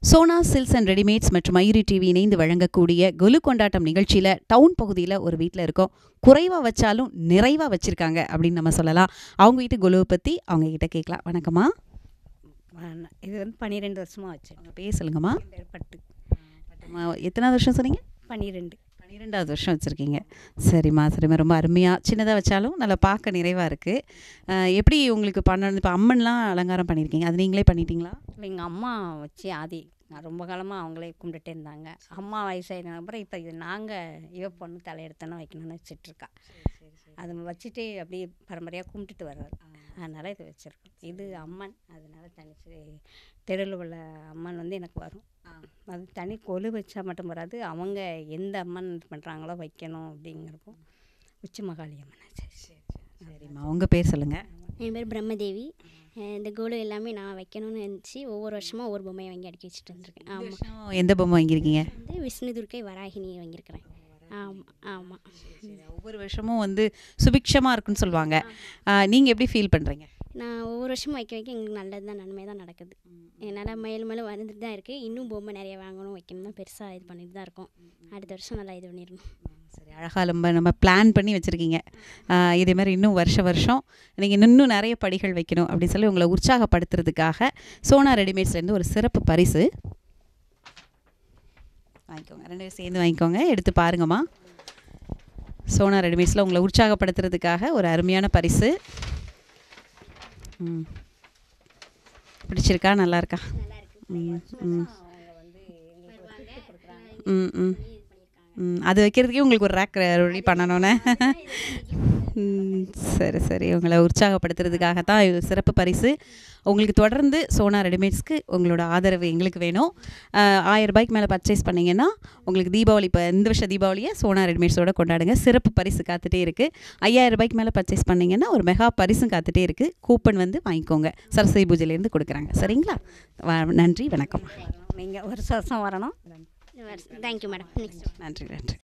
Sona silks and readymades மற்றும் Mayuri TV இணைந்து வழங்கக்கூடிய கொலு கொண்டாட்டம் நிகழ்ச்சியில் டவுன் பகுதியில் ஒரு வீட்டில் இருக்கோம் குறைவாக வச்சாலும் நிறைவாக வச்சுருக்காங்க அப்படின்னு நம்ம சொல்லலாம் அவங்க வீட்டு கொலுவை பற்றி அவங்க கிட்ட கேட்கலாம் வணக்கம்மா ஆனா, இது வந்து பன்னிரெண்டு வருஷமாக வச்சேன் உங்கள் பேர் சொல்லுங்கம்மா பட்டு அம்மா, எத்தனாவது வருஷம் சொன்னீங்க பன்னிரெண்டு பன்னிரெண்டாவது வருஷம் வச்சுருக்கீங்க சரிம்மா சரிம்மா ரொம்ப அருமையாக சின்னதாக வச்சாலும் நல்லா பார்க்க நிறைவாக இருக்குது எப்படி உங்களுக்கு பண்ணணும் இப்போ அம்மன்லாம் அலங்காரம் பண்ணியிருக்கீங்க அது நீங்களே பண்ணிட்டீங்களா எங்கள் அம்மா வச்சு ஆதி நான் ரொம்ப காலமாக அவங்களே கும்பிட்டுட்டே இருந்தாங்க அம்மா வயசாயின அப்புறம் இப்போ இது நாங்கள் இவ பொண்ணு தலையெடுத்தோன்னா வைக்கணும்னு வச்சிட்ருக்கா அது வச்சுட்டு அப்படியே பரம்பரையாக கும்பிட்டுட்டு வர்றாரு அதனால் இது வச்சுருக்கோம் இது அம்மன் அதனால தனிச்சு தெருவில் உள்ள அம்மன் வந்து எனக்கு வரும் அது தனி கொலு வச்சா மட்டும் வராது அவங்க எந்த அம்மன் இது பண்ணுறாங்களோ வைக்கணும் அப்படிங்கிறப்போ உச்சி மகாளி அம்மன் சரி சரிம்மா உங்கள் பேர் சொல்லுங்கள் என் பேர் பிரம்மதேவி அஹ் இந்த கோலு எல்லாமே நான் வைக்கணும்னு இருந்துச்சு ஒவ்வொரு வருஷமாக ஒவ்வொரு பொம்மையை வாங்கி அடுக்கி வச்சுட்டு வந்திருக்கேன் ஆமாம் எந்த பொம்மை வாங்கியிருக்கீங்க வந்து விஷ்ணு துர்க்கை வராகினி வாங்கியிருக்கிறேன் ஆமாம் ஆமாம் ஒவ்வொரு வருஷமும் வந்து சுபிக்ஷமாக இருக்குன்னு சொல்லுவாங்க நீங்கள் எப்படி ஃபீல் பண்ணுறீங்க நான் ஒவ்வொரு வருஷமும் வைக்க வைக்க எங்களுக்கு நல்லது தான் நன்மை தான் நடக்குது என்னால் மேலும் மேலும் வந்துட்டு தான் இருக்குது இன்னும் பொம்மை நிறைய வாங்கணும் வைக்கணும் தான் பெருசாக இது பண்ணிட்டு தான் இருக்கோம் அடுத்த வருஷம் நல்லா இது பண்ணிடணும் சரி அழகாக நம்ம நம்ம பிளான் பண்ணி வச்சுருக்கீங்க இதே மாதிரி இன்னும் வருஷ வருஷம் நீங்கள் இன்னும் நிறைய படிகள் வைக்கணும் அப்படின்னு சொல்லி உங்களை உற்சாகப்படுத்துறதுக்காக சோனா ரெடிமேட்ஸ்லேருந்து ஒரு சிறப்பு பரிசு வாங்கிக்கோங்க ரெண்டு பேரும் சேர்ந்து வாங்கிக்கோங்க எடுத்து பாருங்கம்மா சோனா ரெடிமேட்ஸில் உங்களை உற்சாகப்படுத்துறதுக்காக ஒரு அருமையான பரிசு ம் பிடிச்சிருக்கா நல்லா இருக்கா ம் ம் ம் ம் ம் அது வைக்கிறதுக்கே உங்களுக்கு ஒரு ரேக் ரெடி பண்ணணும்னு ம், சரி சரி உங்களை உற்சாகப்படுத்துறதுக்காக தான் இது சிறப்பு பரிசு உங்களுக்கு தொடர்ந்து சோனா ரெடிமேட்ஸ்க்கு உங்களோட ஆதரவு எங்களுக்கு வேணும் ஆஹ், ஆயிரம் ரூபாய்க்கு மேலே பர்ச்சேஸ் பண்ணிங்கன்னா உங்களுக்கு தீபாவளி இப்போ இந்த வருஷம் தீபாவளியை சோனா ரெடிமேட்ஸோட கொண்டாடுங்க சிறப்பு பரிசு காத்துட்டே இருக்குது ஐயாயிரம் ரூபாய்க்கு மேலே பர்ச்சேஸ் பண்ணிங்கன்னா ஒரு மெகா பரிசும் காத்துட்டே இருக்குது கூப்பன் வந்து வாங்கிக்கோங்க சரஸ்வதி பூஜையிலேருந்து கொடுக்குறாங்க சரிங்களா வ- நன்றி வணக்கம் நீங்கள் வருஷ வருஷம் வரணும் தேங்க்யூ மேடம் நெக்ஸ்ட் நன்றி நன்றி